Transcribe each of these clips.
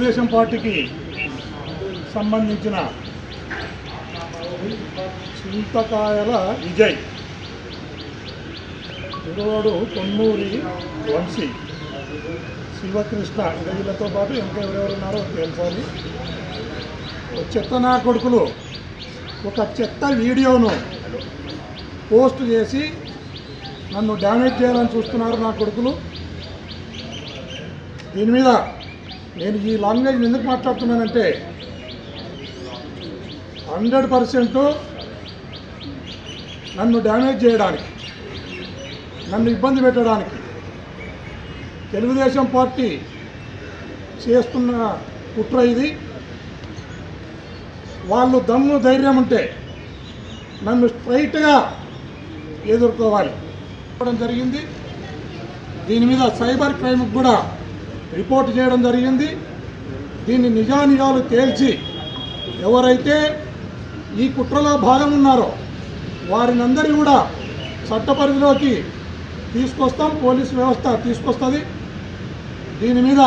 తెలుగుదేశం పార్టీకి సంబంధించిన చింతకాయల విజయ్ ఇరువాడు కొన్నూరి వంశీ శివకృష్ణ వీళ్ళతో పాటు ఇంకా ఎవరెవరు ఉన్నారో తెలుసాలి ఒక చెత్త నా కొడుకులు ఒక చెత్త వీడియోను పోస్ట్ చేసి నన్ను డ్యామేజ్ చేయాలని చూస్తున్నారు నా కొడుకులు దీని మీద నేను ఈ లాంగ్వేజ్ ఎందుకు మాట్లాడుతున్నానంటే హండ్రెడ్ పర్సెంట్ నన్ను డ్యామేజ్ చేయడానికి నన్ను ఇబ్బంది పెట్టడానికి తెలుగుదేశం పార్టీ చేస్తున్న కుట్ర ఇది వాళ్ళు దమ్ము ధైర్యం ఉంటే నన్ను స్ట్రైట్గా ఎదుర్కోవాలి చెప్పడం జరిగింది దీని మీద సైబర్ క్రైమ్కి కూడా రిపోర్ట్ చేయడం జరిగింది దీన్ని నిజానిజాలు తేల్చి ఎవరైతే ఈ కుట్రలో భాగం ఉన్నారో వారిని అందరినీ కూడా చట్ట పరిధిలోకి తీసుకొస్తాం పోలీస్ వ్యవస్థ తీసుకొస్తుంది దీని మీద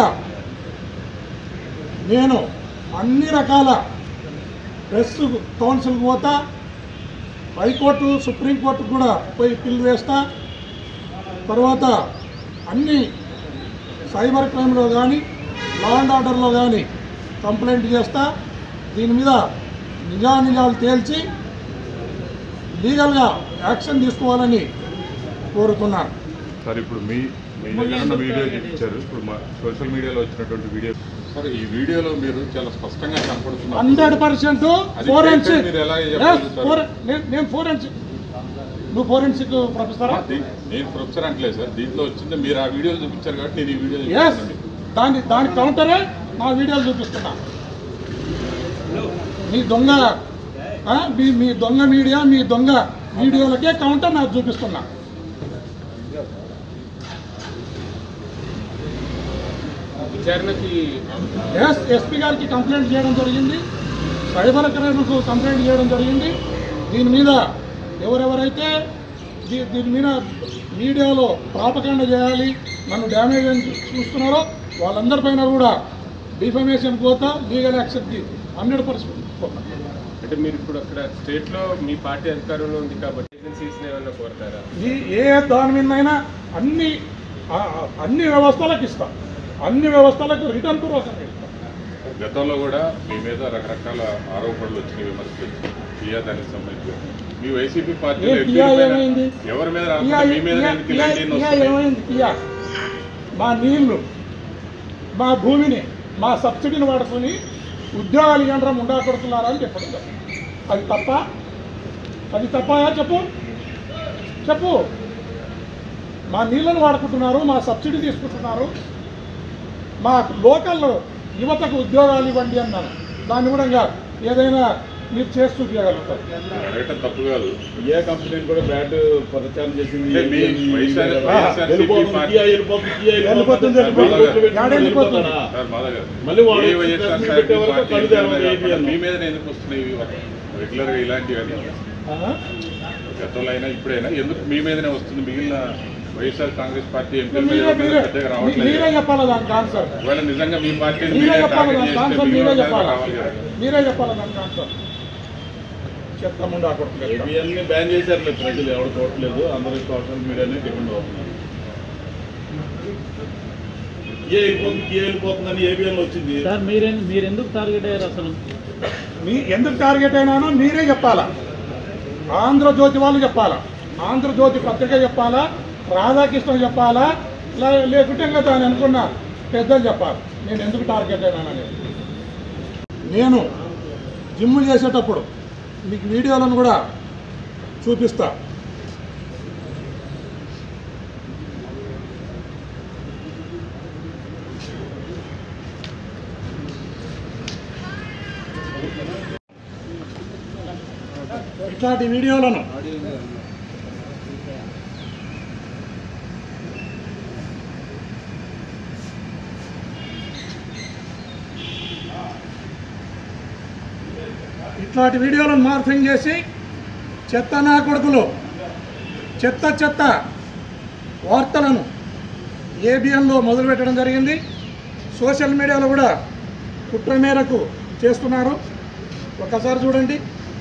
నేను అన్ని రకాల ప్రెస్ కౌన్సిల్కి పోతా హైకోర్టు సుప్రీంకోర్టు కూడా పోయి పిల్లు వేస్తా తర్వాత అన్ని సైబర్ క్రైమ్లో కానీ లా అండ్ ఆర్డర్లో కానీ కంప్లైంట్ చేస్తా దీని మీద నిజానిజాలు తేల్చి లీగల్గా యాక్షన్ తీసుకోవాలని కోరుతున్నాను సార్ ఇప్పుడు మీ మీ దగ్గర ఉన్న వీడియో చూపించారు ఇప్పుడు మా సోషల్ మీడియాలో వచ్చినటువంటి వీడియో సార్ ఈ వీడియోలో మీరు చాలా స్పష్టంగా కనపడుతున్నారు హండ్రెడ్ పర్సెంట్ అది ఫోరెన్సిక్ fake అని మీరు ఎలా చెప్పగలుగుతారు? నేను ఫోరెన్సిక్ నువ్వు ఫోరెన్సిక్ ప్రొఫెసరా దీ- నేను ప్రొఫెసర్ అంటలేదు సార్ దీంట్లో వచ్చింది మీరు ఆ వీడియో చూపించారు కాబట్టి నేను ఈ వీడియో ఎస్ చూపించాను దాని దాని కౌంటరే నా వీడియోలు చూపిస్తున్నా మీ దొంగ ఆ, మీ మీ దొంగ మీడియా మీ దొంగ వీడియోలకే కౌంటర్ నాకు చూపిస్తున్నా విచారణకి ఎస్ ఎస్పీ గారికి కంప్లైంట్ చేయడం జరిగింది సైబర్ క్రైమ్కు కంప్లైంట్ చేయడం జరిగింది దీని మీద ఎవరెవరైతే దీ- దీని మీద మీడియాలో ప్రాపకాండ చేయాలి నన్ను డ్యామేజ్ అని చూస్తున్నారో వాళ్ళందరిపైన కూడా డిఫమేషన్ పోతా లీగల్ యాక్షన్కి హండ్రెడ్ పర్సెంట్ అంటే మీరు ఇప్పుడు అక్కడ స్టేట్ లో మీ పార్టీ అధికారంలో ఉంది కాబట్టి ఏజెన్సీస్ ఏమైనా కోరతారా ఈ ఏ దాని మీదైనా అన్ని ఆ, అన్ని వ్యవస్థలకు ఇస్తాం అన్ని వ్యవస్థలకు రిటర్న్ పూర్వకంగా ఇస్తాం గతంలో కూడా మీ మీద రకరకాల ఆరోపణలు వచ్చినాయి విమర్శలు వచ్చినాయి టీఆ దానికి సంబంధించి మీ వైసీపీ పార్టీ ఏ టీఆ ఏమైంది? ఎవరి మీద పియా రాకుండా మీ మీద పియా- ఎందుకు పియా- ఇలాంటివి పియా వస్తున్నాయి? ఏమైంది పియా మా నీళ్లు మా భూమిని మా సబ్సిడీని వాడుకొని ఉద్యోగాలు ఇవ్వడం ఉండా కొడుతున్నారా అని చెప్పడం జరిగింది. అది తప్ప అది తప్పయా చెప్పు చెప్పు మా నీళ్ళను వాడుకుంటున్నారు మా సబ్సిడీ తీసుకుంటున్నారు మా లోకల్ యువతకు ఉద్యోగాలు ఇవ్వండి అన్నాను దాన్ని కూడా ఇంకా ఏదైనా మీరు చేసి చూపించగలుగుతారు అడగటం తప్పు కాదు ఏ కంపెనీ కూడా బ్రాండ్ ప్రచారం చేసింది అంటే మీ వైఎస్ఆర్ వైఎస్ఆర్ వెళ్ళిపోతుంది, పార్టీ- కియా వెళ్ళిపోతుంది, కియా వెళ్ళిపోతుంది, వెళ్ళిపోతుంది. వెళ్ళిపోతుంది. కోట్లు పెట్టి వెళ్ళిపోతుంది. వెళ్ళిపోతాడా? సార్ మాధవ్ గారు మళ్ళీ వాడు ఏ వైఎస్ఆర్ వచ్చి పార్టీ పెట్టే వరకు పార్టీ కళ్ళు తెరవదు కాకుండా ఏబిఎన్. మీ మీద ఎందుకు వస్తున్నాయి రెగ్యులర్ గా ఇలాంటివన్నీ ఆ? గతంలో అయినా ఇప్పుడైనా ఎందుకు మీ మీదనే వస్తుంది మిగిలిన వైఎస్ఆర్ కాంగ్రెస్ పార్టీ ఎంపీ మీరే మీరే పెద్దగా మీరే రావట్లేదు చెప్పాలా దానికి ఆన్సర్ ఒకవేళ నిజంగా మీ పార్టీని మీరే మీరే చెప్పాలి టార్గెట్ దానికి చేస్తే ఆన్సర్ మిగిలిన మీరే వాళ్ళందరూ చెప్పాలి రావాలి కదా మీరే చెప్పాలి దానికి ఆన్సర్ చెప్తాముండా కొడుకు ఏబిఎన్ ని బ్యాన్ చేశారు ప్రజలు ఎవరు చూడట్లేదు అందరూ సోషల్ మీడియానే డిపెండ్ అవుతున్నారు కియా వెళ్ళిపోతుంది కియా వెళ్ళిపోతుందని ఏబిఎన్ వచ్చింది సార్ మీరే మీరు ఎందుకు టార్గెట్ అయ్యారు అసలు మీ ఎందుకు టార్గెట్ అయినానో మీరే చెప్పాలా ఆంధ్రజ్యోతి వాళ్ళు చెప్పాలా ఆంధ్రజ్యోతి పత్రిక చెప్పాలా రాధాకృష్ణ చెప్పాలా లే- లేకుంటే ఇంకా దాన్ని అనుకున్న పెద్దలు చెప్పాలి నేను ఎందుకు టార్గెట్ అయినాననేది నేను జిమ్ చేసేటప్పుడు మీకు వీడియోలను కూడా చూపిస్తా ఇట్లాంటి వీడియోలను ఇట్లాంటి వీడియోలను మార్ఫింగ్ చేసి చెత్త నా కొడుకులు చెత్త చెత్త వార్తలను ఏబిఎన్లో మొదలుపెట్టడం జరిగింది సోషల్ మీడియాలో కూడా కుట్ర మేరకు చేస్తున్నారు ఒకసారి చూడండి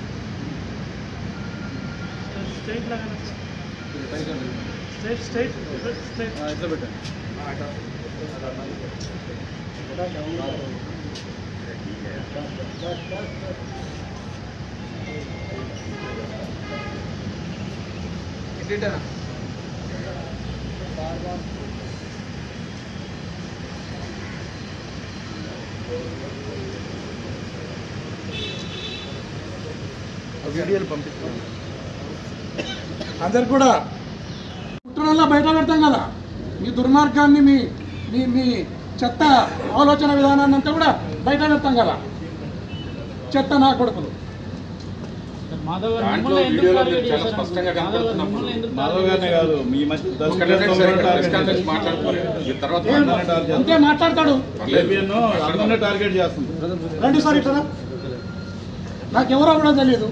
స్టేట్ లాగా స్టేట్ స్టేట్ స్టేట్ ఇట్లా పెట్టండి అందరు కూడా కుట్రలో బయట పెడతాం కదా మీ దుర్మార్గాన్ని మీ మీ మీ చెత్త ఆలోచన విధానాన్ని అంతా కూడా బయట పెడతాం కదా చెత్త నా కొడుకులు మాధవ్ గారు దాంట్లో మిమ్మల్ని ఎందుకు వీడియోలో టార్గెట్ మీరు చాలా చేశారు? స్పష్టంగా మాధవ్ గారు కనపడుతున్నప్పుడు మిమ్మల్ని ఎందుకు మాధవ్ గారినే టార్గెట్ కాదు మీ మధ్య దళిత ఒక నిమిషం సరే, టార్గెట్ ప్రెస్ కాన్ఫరెన్స్ చేస్తుంది. మాట్లాడుకోలేదు మీరు తర్వాత ఏం మాట్లాడండి. అంతే మాట్లాడతాడు ఏబిఎన్ అందరినీ టార్గెట్ చేస్తుంది రండి సార్ ఇట్లా నాకెవరో కూడా తెలియదు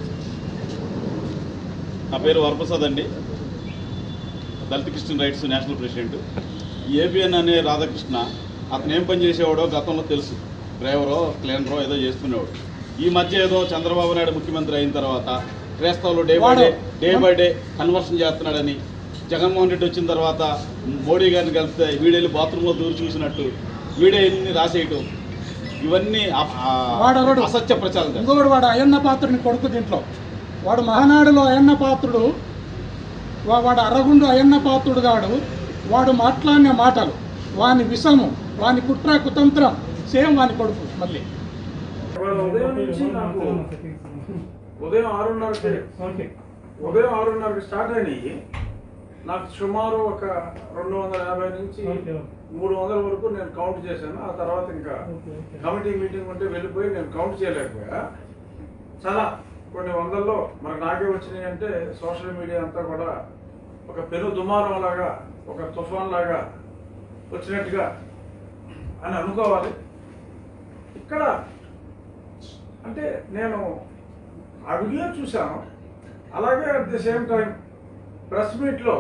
నా పేరు వరప్రసాద్ అండి Dalit Christian rights national president ఈ ఏబిఎన్ అనే రాధాకృష్ణ అతను ఏం పని చేసేవాడో గతంలో తెలుసు డ్రైవరో క్లీనరో ఏదో చేస్తునేవాడు ఈ మధ్య ఏదో చంద్రబాబు నాయుడు ముఖ్యమంత్రి అయిన తర్వాత క్రైస్తవులు day by day day by day conversion చేస్తున్నాడని జగన్మోహన్ రెడ్డి వచ్చిన తర్వాత మోడీ గారిని కలిస్తే వీడెళ్ళి బాత్రూంలో దూరి చూసినట్టు వీడే ఎన్ని రాసేయటం ఇవన్నీ అ- ఆ- వాడెవడు? అసత్య ప్రచారం ఇంకొకడు వాడు అయ్యన్న పాత్రుని కొడుకు దీంట్లో వాడు మహానాడులో అయ్యన్న పాత్రుడు వా- వాడు అరగుండు అయ్యన్న పాత్రుడు గాడు వాడు మాట్లాడిన మాటలు వాని విషము వాని కుట్ర కుతంత్రం సేమ్ వాని కొడుకు మళ్ళీ ఇవాళ ఉదయం నుంచి నాకు ఉదయం ఆరున్నరకి ఉదయం ఆరున్నరకి స్టార్ట్ అయినాయి నాకు సుమారు ఒక రెండు వందల యాభై నుంచి మూడు వందల వరకు నేను కౌంట్ చేశాను ఆ తర్వాత ఇంకా కమిటీ మీటింగ్ ఉంటే వెళ్ళిపోయి నేను కౌంట్ చేయలేకపోయా చాలా కొన్ని వందల్లో మరి నాకే వచ్చినాయి అంటే సోషల్ మీడియా అంతా కూడా ఒక పెను దుమారం లాగా ఒక తుఫాన్ లాగా వచ్చినట్టుగా అని అనుకోవాలి ఇక్కడ అంటే నేను ఆ వీడియో చూశాను అలాగే at the same time press మీట్లో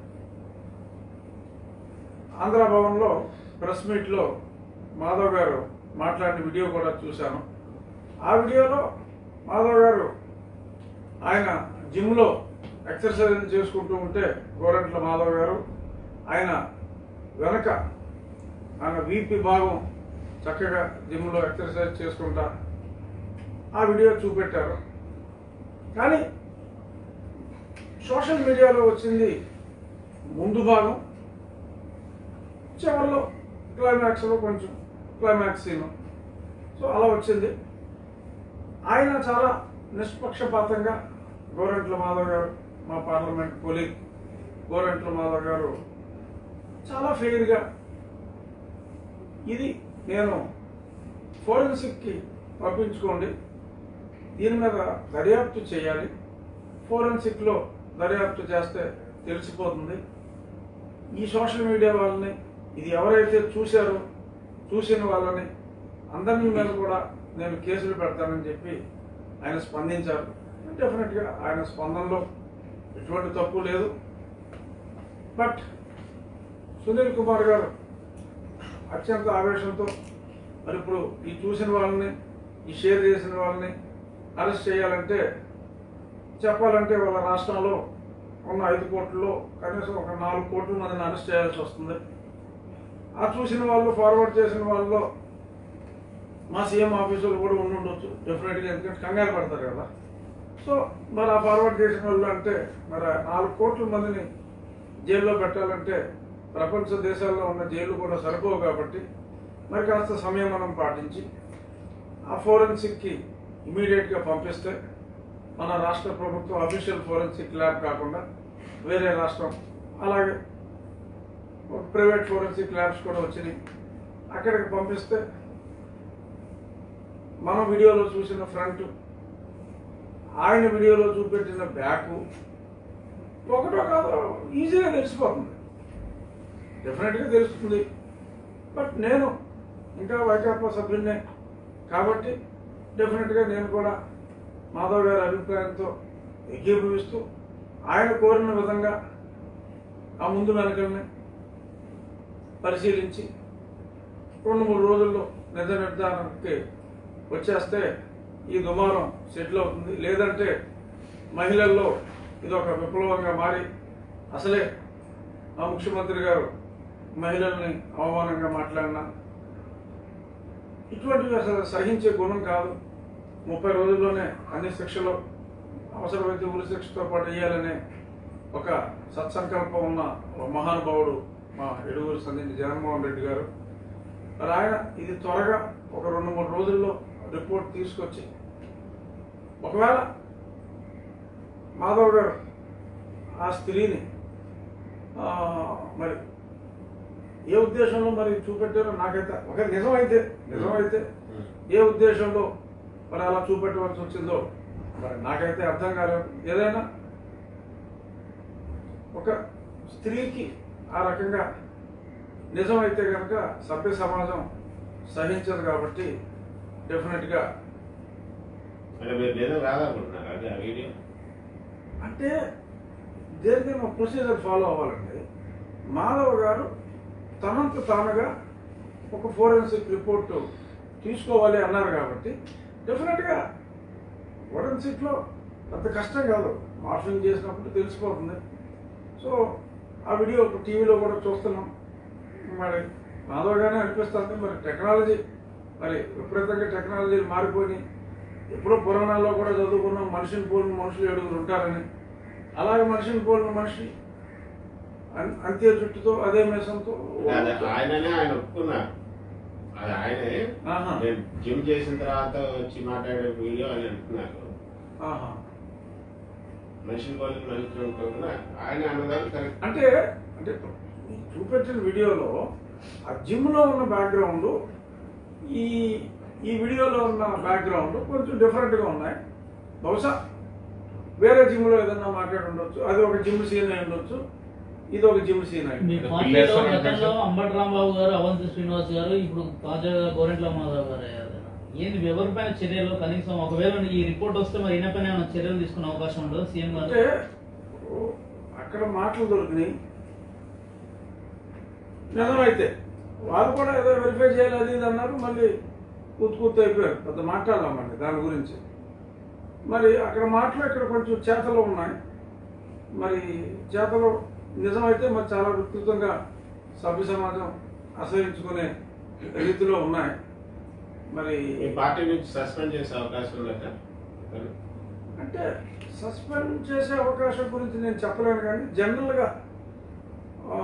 ఆంధ్ర భవన్లో ప్రెస్ మీట్లో మాధవ్ గారు మాట్లాడిన వీడియో కూడా చూశాను ఆ వీడియోలో మాధవ్ గారు ఆయన జిమ్లో ఎక్సర్సైజ్ చేసుకుంటూ ఉంటే గోరంట్ల మాధవ్ గారు ఆయన వెనక ఆయన వీపీ భాగం చక్కగా జిమ్లో ఎక్సర్సైజ్ చేసుకుంటా ఆ వీడియో చూపెట్టారు కానీ సోషల్ మీడియాలో వచ్చింది ముందు భాగం చివరిలో క్లైమాక్స్లో కొంచెం క్లైమాక్స్ సీన్ సో అలా వచ్చింది ఆయన చాలా నిష్పక్షపాతంగా గోరంట్ల మాధవ్ గారు మా పార్లమెంట్ కొలీగ్ గోరంట్ల మాధవ్ గారు చాలా ఫెయిర్గా ఇది నేను ఫోరెన్సిక్కి పంపించుకోండి దీని మీద దర్యాప్తు చేయాలి ఫోరెన్సిక్లో దర్యాప్తు చేస్తే తెలిసిపోతుంది ఈ సోషల్ మీడియా వాళ్ళని ఇది ఎవరైతే చూశారో చూసిన వాళ్ళని అందరి మీద కూడా నేను కేసులు పెడతానని చెప్పి ఆయన స్పందించారు డెఫినెట్గా ఆయన స్పందనలో ఎటువంటి తప్పు లేదు బట్ సునీల్ కుమార్ గారు అత్యంత ఆవేశంతో మరి ఇప్పుడు ఈ చూసిన వాళ్ళని ఈ షేర్ చేసిన వాళ్ళని అరెస్ట్ చేయాలంటే చెప్పాలంటే వాళ్ళ రాష్ట్రంలో ఉన్న ఐదు కోట్లలో కనీసం ఒక నాలుగు కోట్ల మందిని అరెస్ట్ చేయాల్సి వస్తుంది ఆ చూసిన వాళ్ళు ఫార్వర్డ్ చేసిన వాళ్ళలో మా సీఎం ఆఫీసులు కూడా ఉండి ఉండొచ్చు డెఫినెట్గా ఎందుకంటే కంగారు పడతారు కదా సో మరి ఆ ఫార్వర్డ్ చేసిన వాళ్ళు అంటే మరి ఆ నాలుగు కోట్ల మందిని జైల్లో పెట్టాలంటే ప్రపంచ దేశాల్లో ఉన్న జైలు కూడా సరిపోవు కాబట్టి మరి కాస్త సమయం మనం పాటించి ఆ ఫోరెన్సిక్కి ఇమీడియట్గా పంపిస్తే మన రాష్ట్ర ప్రభుత్వం అఫీషియల్ ఫోరెన్సిక్ ల్యాబ్ కాకుండా వేరే రాష్ట్రం అలాగే ప్రైవేట్ ఫోరెన్సిక్ ల్యాబ్స్ కూడా వచ్చినాయి అక్కడికి పంపిస్తే మనం వీడియోలో చూసిన ఫ్రంట్ ఆయన వీడియోలో చూపెట్టిన బ్యాక్ ఒకటో కాదో ఈజీగా తెలిసిపోతుంది డెఫినెట్గా తెలుస్తుంది బట్ నేను ఇంకా వైకాపా సభ్యున్నే కాబట్టి డెఫినెట్గా నేను కూడా మాధవ్ గారి అభిప్రాయంతో ఏకీభవిస్తూ ఆయన కోరిన విధంగా ఆ ముందు వెనకల్ని పరిశీలించి రెండు మూడు రోజుల్లో నిజ నిర్ధారణకి వచ్చేస్తే ఈ దుమారం సెటిల్ అవుతుంది లేదంటే మహిళల్లో ఇది ఒక విప్లవంగా మారి అసలే ఆ ముఖ్యమంత్రి గారు మహిళల్ని అవమానంగా మాట్లాడినా ఇటువంటివి అసలు సహించే గుణం కాదు ముప్పై రోజుల్లోనే అన్ని శిక్షలు అవసరమైతే ఉరి శిక్షతో పాటు వేయాలనే ఒక సత్సంకల్పం ఉన్న ఒక మహానుభావుడు మా ఎడుగురు సంధించి జగన్మోహన్ రెడ్డి గారు మరి ఆయన ఇది త్వరగా ఒక రెండు మూడు రోజుల్లో రిపోర్ట్ తీసుకొచ్చి ఒకవేళ మాధవ్ గారు ఆ స్త్రీని ఆ, మరి ఏ ఉద్దేశంలో మరి చూపెట్టారో నాకైతే ఒక నిజమైతే నిజమైతే ఏ ఉద్దేశంలో మరి అలా చూపెట్టవలసి వచ్చిందో మరి నాకైతే అర్థం కాలేదు ఏదైనా ఒక స్త్రీకి ఆ రకంగా నిజమైతే కనుక సభ్య సమాజం సహించదు కాబట్టి డెఫినెట్గా అంటే మీరు నిజం రాదనుకుంటున్నారు అదే ఆ వీడియో అంటే దేనికైనా ప్రొసీజర్ ఫాలో అవ్వాలండి మాధవ్ గారు తనంత తానుగా ఒక ఫోరెన్సిక్ రిపోర్ట్ తీసుకోవాలి అన్నారు కాబట్టి డెఫినెట్గా ఫోరెన్సిక్లో పెద్ద కష్టం కాదు మార్ఫింగ్ చేసినప్పుడు తెలిసిపోతుంది సో ఆ వీడియో టీవీలో కూడా చూస్తున్నాం మరి మాధవగానే అనిపిస్తుంది మరి టెక్నాలజీ మరి విపరీతంగా టెక్నాలజీలు మారిపోయి ఎప్పుడో పురాణాల్లో కూడా చదువుకున్నాం మనిషిని పోలిన మనుషులు ఏడుగురు ఉంటారని అలాగే మనిషిని పోలిన మనిషి అన్- అంతే జుట్టుతో అదే మేసంతో అదే ఆయననే ఆయన ఒప్పుకున్నారు అది ఆయనే ఆహా. నేను జిమ్ చేసిన తర్వాత వచ్చి మాట్లాడే వీడియో అని అంటున్నారు ఆహా. మనిషిని పోలిన మనిషి అనుకోకుండా ఆయన అన్నదాన్ని కరెక్ట్ అంటే అంటే ఈ చూపెట్టిన వీడియోలో ఆ జిమ్ లో ఉన్న బ్యాక్గ్రౌండ్ ఈ ఈ వీడియోలో ఉన్న బ్యాక్గ్రౌండ్ కొంచెం డిఫరెంట్ గా ఉన్నాయి బహుశా వేరే జిమ్ లో ఏదన్నా మాట్లాడి ఉండొచ్చు అది ఒక జిమ్ సీన్ అయి ఉండొచ్చు ఇది ఒక జిమ్ సీన్ అయి మీ అంటే పార్టీలో పిల్లేశ్వరం అంటే గతంలో సార్? అంబటి రాంబాబు గారు అవంతి శ్రీనివాస్ గారు ఇప్పుడు తాజాగా గోరెంట్ల మాధవ్ గారు అయ్యారు ఏంది ఎవరిపైన చర్యలు కనీసం ఒకవేళ ఈ రిపోర్ట్ వస్తే మరి ఈయన పైన ఏమైనా చర్యలు తీసుకునే అవకాశం ఉండదు సీఎం గారు అంటే ఓ, అక్కడ మాటలు దొరికినాయి నిజమైతే వాళ్ళు కూడా ఏదో వెరిఫై చేయాలి అది ఇది అన్నారు మళ్ళీ కూతు కూతు అయిపోయారు పెద్ద మాట్లాడలేమండి దాని గురించి మరి అక్కడ మాటలు ఇక్కడ కొంచెం చేతలు ఉన్నాయి మరి చేతలు నిజమైతే మరి చాలా విస్తృతంగా సభ్య సమాజం అసహించుకునే రీతిలో ఉన్నాయి మరి మీ పార్టీ నుంచి సస్పెండ్ చేసే అవకాశం ఉందట అంటే సస్పెండ్ చేసే అవకాశం గురించి నేను చెప్పలేను కానీ జనరల్గా ఆ,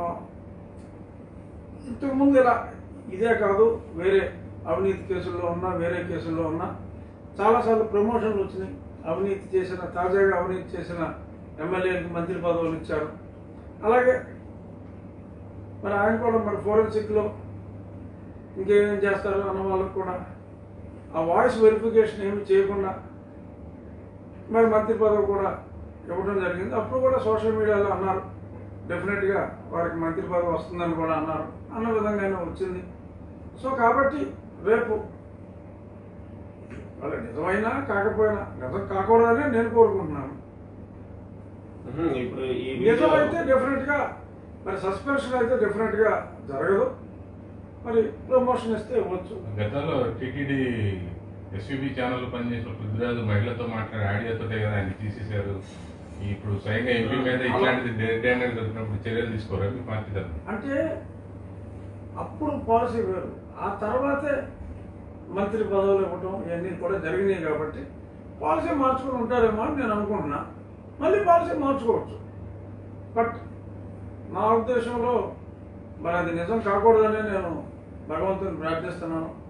ఇంతకుముందు ఇలా ఇదే కాదు వేరే అవినీతి కేసుల్లో ఉన్నా వేరే కేసుల్లో ఉన్నా చాలాసార్లు ప్రమోషన్లు వచ్చినాయి అవినీతి చేసిన తాజాగా అవినీతి చేసిన ఎమ్మెల్యేలకు మంత్రి పదవులు ఇచ్చారు అలాగే మరి ఆయన కూడా మరి ఫోరెన్సిక్లో ఇంకేమేం చేస్తారు అన్న వాళ్ళకు కూడా ఆ వాయిస్ వెరిఫికేషన్ ఏమి చేయకుండా మరి మంత్రి పదవి కూడా ఇవ్వడం జరిగింది అప్పుడు కూడా సోషల్ మీడియాలో అన్నారు డెఫినెట్గా వారికి మంత్రి పదవి వస్తుందని కూడా అన్నారు అన్న విధంగానే వచ్చింది సో కాబట్టి రేపు వాళ్ళ నిజమైనా కాకపోయినా నిజం కాకూడదని నేను కోరుకుంటున్నాను ఉహుం, ఇప్పుడు ఈ నిజం వీడియో అయితే డెఫినెట్గా మరి సస్పెన్షన్ అయితే డెఫినెట్గా జరగదు మరి ప్రమోషన్ ఇస్తే ఇవ్వచ్చు గతంలో టీటీడీ ఎస్యూబీ ఛానల్ పనిచేసిన పృథ్వీరాజు మహిళతో మాట్లాడే ఆడియోతో కదా ఆయన తీసేశారు ఇప్పుడు స్వయంగా ఎంపీ మీద ఇట్లాంటిది డెడ్ హ్యాండెడ్ దొరికినప్పుడు చర్యలు తీసుకోరా మీ పార్టీ తరఫున అంటే అప్పుడు పాలసీ వేరు ఆ తర్వాతే మంత్రి పదవులు ఇవ్వటం ఇవన్నీ కూడా జరిగినాయి కాబట్టి పాలసీ మార్చుకుని ఉంటారేమో అని నేను అనుకుంటున్నా మళ్ళీ పాలసీ మార్చుకోవచ్చు బట్ నా ఉద్దేశంలో మరి అది నిజం కాకూడదనే నేను భగవంతుని ప్రార్థిస్తున్నాను